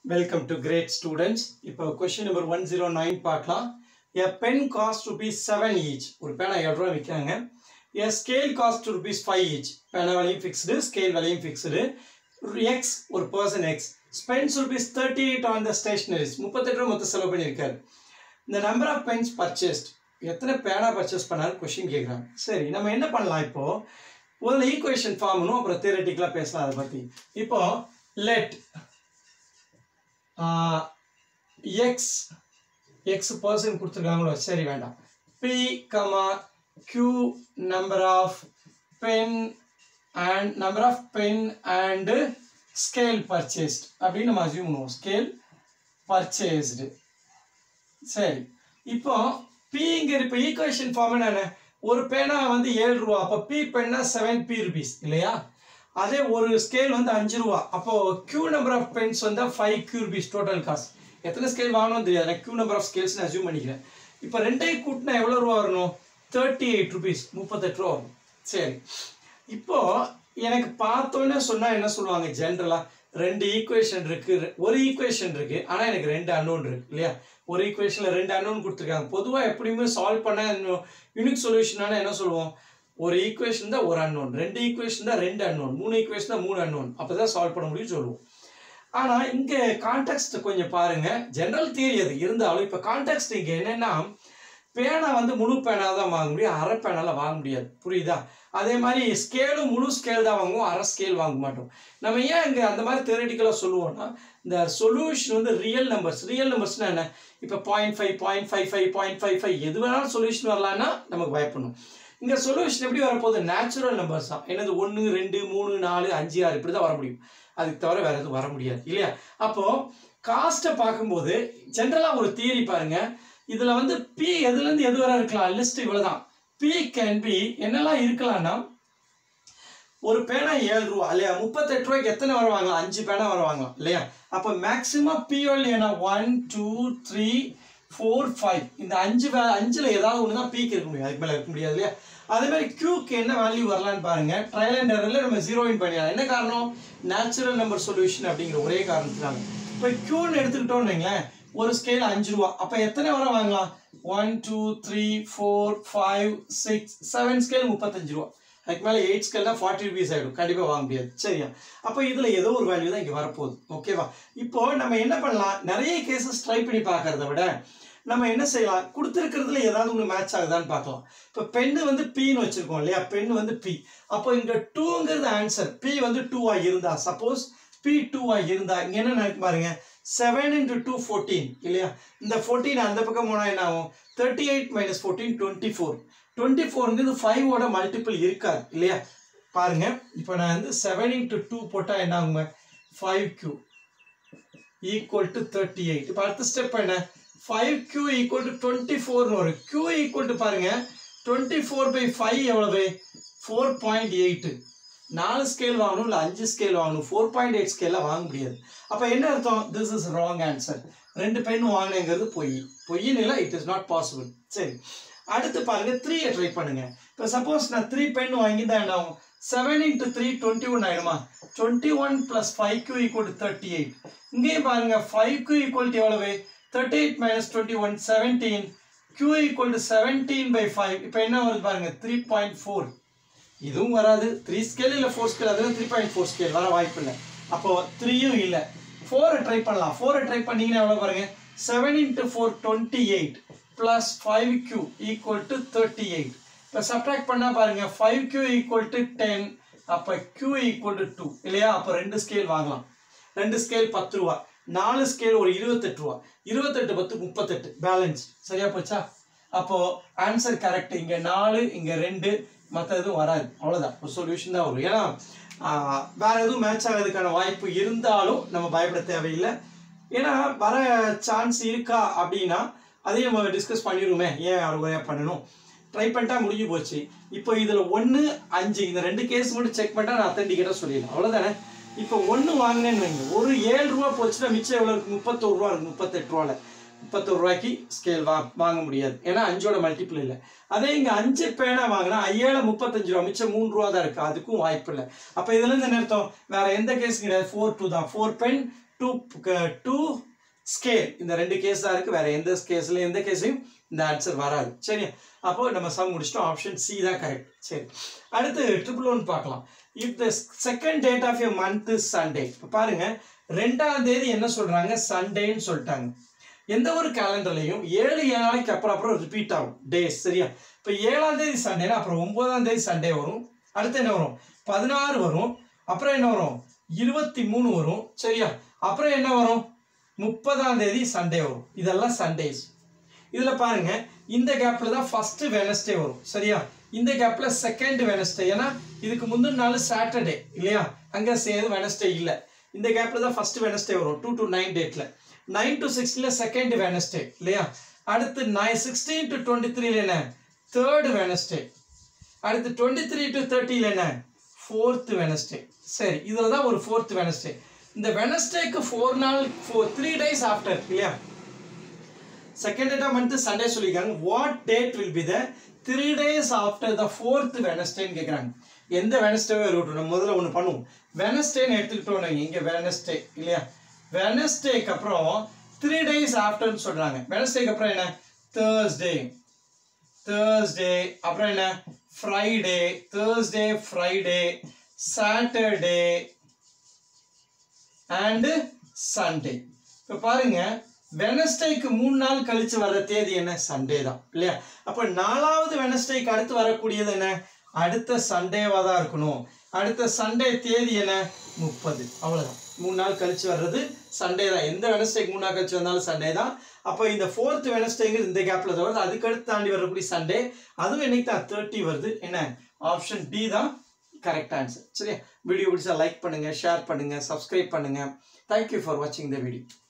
welcome to great students இப்போ question number one zero nine பார்க்கலாம் a pen cost rupees seven each ஒரு பேனா ஏழு ரூபா விற்கிறாங்க a scale cost rupees five each பேனா விலையும் ஃபிக்ஸ்டு ஸ்கேல் விலையும் ஃபிக்ஸ்டு எக்ஸ் ஒரு person X spends rupees thirty eight on the stationeries முப்பத்தெட்டு ரூபா மொத்தம் செலவு பண்ணியிருக்காரு இந்த நம்பர் ஆஃப் பென்ஸ் பர்ச்சேஸ்ட் எத்தனை பேனா பர்ச்சேஸ் பண்ணாரு கொஷின் கேட்குறாங்க சரி நம்ம என்ன பண்ணலாம் இப்போ முதல்ல ஈக்குவேஷன் ஃபார்ம்னும் அப்புறம் தியரட்டிக்கலாக பேசலாம் அதை பற்றி இப்போ லெட் எக்ஸ் எக்ஸ் பர்சன் கொடுத்துருக்காங்களோ சரி வேண்டாம் P comma Q number of pen and number of pen and scale purchased அப்படின்னு நம்ம அசியூம் பண்ணுவோம் ஸ்கேல் பர்ச்சேஸ்டு சரி இப்போ பிங்கிற இப்போ ஈக்குவேஷன் ஃபார்ம் என்ன ஒரு பேனா வந்து ஏழு ரூபா அப்போ பி பென்னா செவன் பி ருபீஸ் இல்லையா அதே ஒரு ஸ்கேல் வந்து அஞ்சு ரூபா அப்போ கியூ நம்பர் ஆஃப் பென்ஸ் வந்து five Q rupees total cost எத்தனை ஸ்கேல் வாங்கணும்னு தெரியாது நான் கியூ நம்பர் ஆஃப் ஸ்கேல்ஸ்னு அசியூம் பண்ணிக்கிறேன் இப்போ ரெண்டையும் கூட்டினா எவ்வளோ ரூபா வரணும் தேர்ட்டி எயிட் ருபீஸ் முப்பத்தெட்டு ரூபா வரும் சரி இப்போ எனக்கு பார்த்தோன்னே சொன்னால் என்ன சொல்லுவாங்க ஜென்ரலாக ரெண்டு ஈக்குவேஷன் இருக்கு ஒரு ஈக்குவேஷன் இருக்கு ஆனால் எனக்கு ரெண்டு அன்னோன் இருக்கு இல்லையா ஒரு ஈக்குவேஷனில் ரெண்டு அன்னோன் கொடுத்துருக்காங்க பொதுவாக எப்படியுமே சால்வ் பண்ண யூனிக் சொல்யூஷனான என்ன சொல்லுவோம் ஒரு ஈக்குவேஷன் தான் ஒரு அன்னோன் ரெண்டு ஈக்குவேஷன் தான் ரெண்டு அன்னோன் மூணு ஈக்குவேஷன் தான் மூணு அன்னோன் அப்போ தான் சால்வ் பண்ண முடியும் சொல்லுவோம் ஆனால் இங்கே கான்டெக்ட் கொஞ்சம் பாருங்க ஜென்ரல் தியரி அது இருந்தாலும் இப்போ கான்டெக்ட் இங்கே என்னென்னா பேனா வந்து முழு பேனா தான் வாங்க முடியும் அரை பேனால வாங்க முடியாது புரியுதா அதே மாதிரி ஸ்கேலும் முழு ஸ்கேல் தான் வாங்குவோம் அரை ஸ்கேல் வாங்க மாட்டோம் நம்ம ஏன் இங்கே அந்த மாதிரி theoretically சொல்லுவோம்னா இந்த சொல்யூஷன் வந்து ரியல் நம்பர்ஸ் ரியல் நம்பர்ஸ்னா என்ன இப்போ point five point five five point five five எது வேணாலும் சொல்யூஷன் வரலான்னா நமக்கு பயப்படணும் இங்கே சொல்யூஷன் எப்படி வரப்போகுது நேச்சுரல் நம்பர்ஸ் தான் என்னது ஒன்று ரெண்டு மூணு நாலு அஞ்சு ஆறு இப்படி தான் வர முடியும் அதுக்கு தவிர வேற எதுவும் வர முடியாது இல்லையா அப்போ காஸ்ட்டை பார்க்கும்போது ஜென்ரலாக ஒரு தியரி பாருங்க இதில் வந்து பி எதுலேருந்து எது வரை இருக்கலாம் லிஸ்ட் இவ்வளோதான் பி கேன் பி என்னெல்லாம் இருக்கலாம்னா ஒரு பேனா ஏழு ரூபா இல்லையா முப்பத்தெட்டு ரூபாய்க்கு எத்தனை வர வாங்கலாம் அஞ்சு பேனா வர வாங்கலாம் இல்லையா அப்போ மேக்ஸிமம் பிஓல் ஏன்னா one two three four five இந்த அஞ்சு வே அஞ்சில் ஏதாவது ஒன்று தான் பீக் இருக்க முடியும் அதுக்கு மேலே இருக்க முடியாது இல்லையா அதே மாதிரி கியூக்கு என்ன வேல்யூ வரலான்னு பாருங்க ட்ரையல் அண்ட் எரரில் நம்ம ஜீரோயின் பண்ணிடலாம் என்ன காரணம் நேச்சுரல் நம்பர் சொல்யூஷன் அப்படிங்கிற ஒரே காரணத்தினால இப்போ கியூன்னு எடுத்துக்கிட்டோம்னு வைங்களேன் ஒரு ஸ்கேல் அஞ்சு ரூபா அப்போ எத்தனை வர வாங்கலாம் one two three four five six seven scale முப்பத்தஞ்சு ரூபா அதுக்கு மேலே எயிட் ஸ்கேல்னா ஃபார்ட்டி ருபீஸ் ஆகிடும் கண்டிப்பாக வாங்க முடியாது சரியா அப்போ இதில் ஏதோ ஒரு வேல்யூ தான் இங்கே வரப்போகுது ஓகேவா இப்போ நம்ம என்ன பண்ணலாம் நிறைய கேசஸ் ட்ரை பண்ணி பார்க்கறத விட நம்ம என்ன செய்யலாம் கொடுத்துருக்கிறதுல ஏதாவது ஒன்று மேட்ச் ஆகுதான்னு பார்க்கலாம் இப்போ பெண்ணு வந்து பின்னு வச்சுருக்கோம் இல்லையா பெண் வந்து பி அப்போ இங்கே டூங்கிறது ஆன்சர் பி வந்து டூவாக இருந்தா சப்போஸ் பி டூவாக இருந்தா இங்கே என்ன நினைக்க பாருங்க செவன் இன்ட்டு டூ ஃபோர்டீன் இல்லையா இந்த ஃபோர்டீன் அந்த பக்கம் போனால் என்ன ஆகும் thirty eight minus fourteen twenty four twenty ஃபோருங்கிறது ஃபைவோட மல்டிபிள் இருக்காது இல்லையா பாருங்க இப்போ நான் வந்து செவன் இன்ட்டு டூ போட்டால் என்ன ஆகுங்க five Q equal to thirty eight இப்போ அடுத்த ஸ்டெப் என்ன five Q equal to twenty ஃபோர்னு வரும் கியூ ஈக்குவல் டு பாருங்க டுவெண்ட்டி ஃபோர் பை ஃபைவ் எவ்வளவு ஃபோர் பாயிண்ட் எயிட்டு நாலு ஸ்கேல் வாங்கணும் இல்லை அஞ்சு ஸ்கேல் வாங்கணும் ஃபோர் பாயிண்ட் எயிட் ஸ்கேலில் வாங்க முடியாது அப்போ என்ன அர்த்தம் திஸ் இஸ் ராங் ஆன்சர் ரெண்டு பென் வாங்கினேங்கிறது பொய் பொய்ன்னு இல்லை இட் இஸ் நாட் பாசிபிள் சரி அடுத்து பாருங்க த்ரீயை ட்ரை பண்ணுங்க இப்போ சப்போஸ் நான் த்ரீ பென் வாங்கியிருந்தா என்ன ஆகும் seven into three twenty one ஆயிடுமா twenty one plus five Q equal to thirty eight இங்கேயும் பாருங்க ஃபைவ் கியூ ஈக்குவல் டு எவ்வளவு thirty eight minus twenty one seventeen Q equal to seventeen by five இப்போ என்ன வருது பாருங்க த்ரீ பாயிண்ட் ஃபோர் இதுவும் வராது த்ரீ ஸ்கேல் இல்லை ஃபோர் ஸ்கேல் அதுவும் த்ரீ பாயிண்ட் ஃபோர் ஸ்கேல் வர வாய்ப்பு இல்லை அப்போ த்ரீயும் இல்லை ஃபோரை ட்ரை பண்ணலாம் ஃபோரை ட்ரை பண்ணீங்கன்னா எவ்வளோ பாருங்க seven into four twenty eight plus five Q equal to thirty eight இப்போ சப்ட்ராக்ட் பண்ணால் பாருங்க five Q equal to ten அப்போ கியூ ஈக்குவல் டு டூ இல்லையா அப்போ ரெண்டு ஸ்கேல் வாங்கலாம் ரெண்டு ஸ்கேல் பத்து ரூபா நாலு ஸ்கேல் ஒரு இருபத்தெட்டு ரூபா இருபத்தெட்டு பத்து முப்பத்தெட்டு பேலன்ஸ் சரியா போச்சா அப்போ ஆன்சர் கரெக்ட் இங்க நாலு இங்க ரெண்டு மற்ற எதுவும் வராது அவ்வளோதான் ஒரு சொல்யூஷன் தான் வரும் ஏன்னா ஆஹ், வேற எதுவும் மேட்ச் ஆகிறதுக்கான வாய்ப்பு இருந்தாலும் நம்ம பயப்பட தேவையில்லை ஏன்னா வர சான்ஸ் இருக்கா அப்படின்னா அதையும் நம்ம டிஸ்கஸ் பண்ணிடுவோமே ஏன் அறுபதையாக பண்ணணும் ட்ரை பண்ணிட்டா முடிஞ்சு போச்சு இப்போ இதில் ஒன்று அஞ்சு இந்த ரெண்டு கேஸ் மட்டும் செக் பண்ணிட்டா நான் அத்தன்டிகேட்டாக சொல்லிடலாம் அவ்வளோதானே இப்போ ஒன்று வாங்கினேன்னு வைங்க ஒரு ஏழு ரூபா போச்சுன்னா மிச்சம் எவ்வளோ இருக்கு முப்பத்தோரு ரூபா இருக்கு முப்பத்தெட்டு ரூபாவில் முப்பத்தொரு ரூபாய்க்கு ஸ்கேல் வா வாங்க முடியாது ஏன்னா அஞ்சோட மல்டிபிள் இல்லை அதே இங்கே அஞ்சு பேனா வாங்கினா ஐயாயிர முப்பத்தஞ்சு ரூபா மிச்சம் மூணு ரூபா தான் இருக்குது அதுக்கும் வாய்ப்பு இல்லை அப்போ இதுலேருந்து என்ன அர்த்தம் வேற எந்த கேஸ் கிடையாது ஃபோர் டூ தான் four pen two two scale இந்த ரெண்டு கேஸ் தான் இருக்குது வேற எந்த கேஸ்லையும் எந்த கேஸ்லையும் இந்த ஆன்சர் வராது சரியா அப்போ நம்ம சம் முடிச்சிட்டோம் ஆப்ஷன் சி தான் கரெக்ட் சரி அடுத்து ட்ரிபிள் ஒன் பார்க்கலாம் if the second date of a month Sunday இப்போ பாருங்க ரெண்டாம் தேதி என்ன சொல்றாங்க சண்டேன்னு சொல்லிட்டாங்க எந்த ஒரு கேலண்டர்லையும் ஏழு ஏழு நாளைக்கு அப்புறம் அப்புறம் ரிப்பீட் ஆகும் டேஸ் சரியா இப்போ ஏழாம் தேதி சண்டேனா அப்புறம் ஒன்பதாம் தேதி சண்டே வரும் அடுத்து என்ன வரும் பதினாறு வரும் அப்புறம் என்ன வரும் இருபத்தி மூணு வரும் சரியா அப்புறம் என்ன வரும் முப்பதாம் தேதி சண்டே வரும் இதெல்லாம் சண்டேஸ் இதில் பாருங்க இந்த கேப்பில் தான் ஃபர்ஸ்ட் வெனஸ்டே வரும் சரியா இந்த கேப்பில் செகண்ட் வெனஸ்டே ஏன்னா இதுக்கு முந்தின நாள் சாட்டர்டே இல்லையா அங்கே சேர்ந்து வெனஸ்டே இல்லை இந்த கேப்பில் தான் ஃபர்ஸ்ட் வெனஸ்டே வரும் டூ டு நைன் டேட்டில் நைன் டு சிக்ஸ்டில் செகண்ட் வெனஸ்டே இல்லையா அடுத்து நைன் சிக்ஸ்டீன் டு டுவெண்ட்டி த்ரீல என்ன தேர்டு வெனஸ்டே அடுத்து டுவெண்ட்டி த்ரீ டு தேர்ட்டியில் என்ன ஃபோர்த்து வெனஸ்டே சரி இதில் தான் ஒரு ஃபோர்த் வெனஸ்டே இந்த வெனஸ்டேக்கு ஃபோர் நாள் ஃபோர் த்ரீ டேஸ் ஆஃப்டர் இல்லையா செகண்ட் டேட்டா மந்த் சண்டே சொல்லியிருக்காங்க what date will be the three days after the fourth வெனஸ்டேன்னு கேட்குறாங்க எந்த வெனஸ்டேவே இருக்கட்டும் நம்ம முதல்ல ஒன்று பண்ணுவோம் வெனஸ்டேன்னு எடுத்துக்கிட்டோம் நீங்கள் இங்கே வெனஸ்டே இல்லையா வெனஸ்டேக்கு அப்புறம் த்ரீ டேஸ் ஆஃப்டர்னு சொல்கிறாங்க வெனஸ்டேக்கு அப்புறம் என்ன தேர்ஸ்டே தேர்ஸ்டே அப்புறம் என்ன Friday Thursday Friday Saturday and Sunday இப்போ பாருங்க வெனஸ்டேக்கு மூணு நாள் கழிச்சு வர தேதி என்ன சண்டே தான் இல்லையா அப்போ நாலாவது வெனஸ்டேக்கு அடுத்து வரக்கூடியது என்ன அடுத்த சண்டேவா தான் இருக்கணும் அடுத்த சண்டே தேதி என்ன முப்பது அவ்வளோதான் மூணு நாள் கழிச்சு வர்றது சண்டே தான் எந்த வெனஸ்டேக்கு மூணு நாள் கழிச்சு வந்தாலும் சண்டே தான் அப்போ இந்த ஃபோர்த் வெனஸ்டேங்கிறது இந்த கேப்பில் தான் வருது அதுக்கு அடுத்து தாண்டி வரக்கூடிய சண்டே அதுவும் என்னைக்கு தான் தேர்ட்டி வருது என்ன ஆப்ஷன் டி தான் கரெக்ட் ஆன்சர் சரியா வீடியோ பிடிச்சா லைக் பண்ணுங்கள் ஷேர் பண்ணுங்கள் சப்ஸ்கிரைப் பண்ணுங்கள் தேங்க்யூ ஃபார் வாட்சிங் த வீடியோ